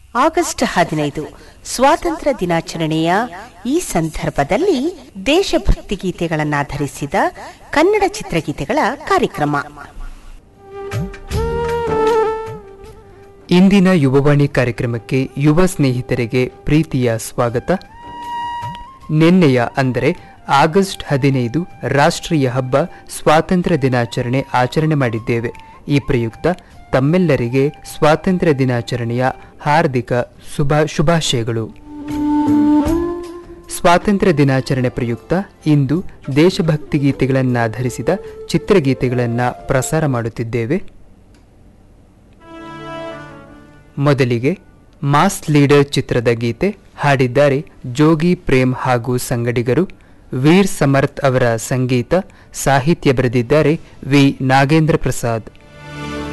August ಹದಿನೈದು ಸ್ವಾತಂತ್ರ್ಯ ದಿನಾಚರಣೆಯ ಈ ಸಂದರ್ಭದಲ್ಲಿ ದೇಶಭಕ್ತಿ ಗೀತೆಗಳನ್ನಾಧರಿಸಿದ ಕನ್ನಡ ಚಿತ್ರಗೀತೆಗಳ ಕಾರ್ಯಕ್ರಮ ಇಂದಿನ ಯುವವಾಣಿ ಕಾರ್ಯಕ್ರಮಕ್ಕೆ ಯುವ ಸ್ನೇಹಿತರಿಗೆ ಪ್ರೀತಿಯ ಸ್ವಾಗತ ನಿನ್ನೆಯ ಅಂದರೆ ಆಗಸ್ಟ್ ಹದಿನೈದು ರಾಷ್ಟ್ರೀಯ ಹಬ್ಬ ಸ್ವಾತಂತ್ರ್ಯ ದಿನಾಚರಣೆ ಆಚರಣೆ ಮಾಡಿದ್ದೇವೆ ಈ ಪ್ರಯುಕ್ತ ತಮ್ಮೆಲ್ಲರಿಗೆ ಸ್ವಾತಂತ್ರ್ಯ ದಿನಾಚರಣೆಯ ಹಾರ್ದಿಕ ಶುಭ ಶುಭಾಶಯಗಳು ಸ್ವಾತಂತ್ರ್ಯ ದಿನಾಚರಣೆ ಪ್ರಯುಕ್ತ ಇಂದು ದೇಶಭಕ್ತಿ ಗೀತೆಗಳನ್ನಾಧರಿಸಿದ ಚಿತ್ರಗೀತೆಗಳನ್ನು ಪ್ರಸಾರ ಮಾಡುತ್ತಿದ್ದೇವೆ ಮೊದಲಿಗೆ ಮಾಸ್ ಲೀಡರ್ ಚಿತ್ರದ ಗೀತೆ ಹಾಡಿದ್ದಾರೆ ಜೋಗಿ ಪ್ರೇಮ್ ಹಾಗೂ ಸಂಗಡಿಗರು ವೀರ್ ಸಮರ್ಥ್ ಅವರ ಸಂಗೀತ ಸಾಹಿತ್ಯ ಬರೆದಿದ್ದಾರೆ ವಿ ನಾಗೇಂದ್ರ ಪ್ರಸಾದ್